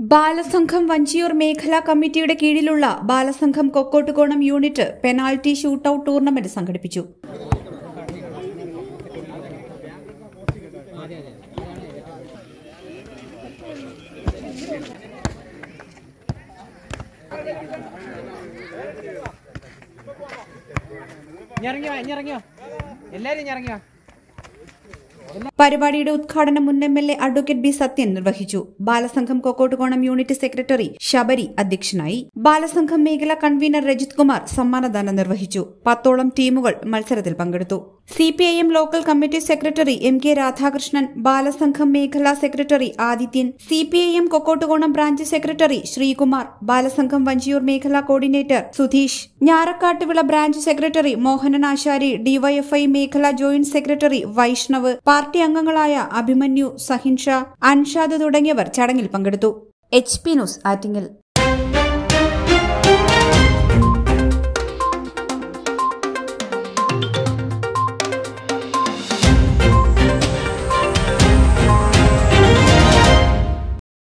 ബാലസംഘം വഞ്ചിയൂർ മേഖലാ കമ്മിറ്റിയുടെ കീഴിലുള്ള Balasangham Kokkottukonam unit penalty shootout tournament സംഘടിപ്പിച്ചു ഇറങ്ങിയോ ഇറങ്ങിയോ എല്ലാരും ഇറങ്ങിയോ പരിപാടിയുടെ ഉദ്ഘാടനം മുൻ M L A advocate B Sathyan നിർവഹിച്ചു ബാലസംഘം കൊക്കോട്ടുകോണം യൂണിറ്റ് സെക്രട്ടറി ശബരി അധ്യക്ഷനായി ബാലസംഘം മേഖലാ കൺവീനർ രജിത് കുമാർ സമ്മാനദാനം നിർവഹിച്ചു പത്തോളം ടീമുകൾ മത്സരത്തിൽ പങ്കെടുത്തു C P I M local committee secretary M K Radhakrishnan Balasangham മേഖലാ secretary Adithyan C P I M Kokkottukonam branch secretary Sreekumar Balasangham Vanchiyoor മേഖലാ coordinator Sudheesh Njarakkattuvila branch secretary Mohanan Asari DYFI മേഖലാ ജോയിന്റ് സെക്രട്ടറി വൈഷ്ണവ് പാർട്ടി അംഗങ്ങളായ അഭിമന്യു സഹിൻഷ അൻഷാദ് തുടങ്ങിയവർ ചടങ്ങിൽ പങ്കെടുത്തു എച്ച് പി ന്യൂസ് ആറ്റിങ്ങൽ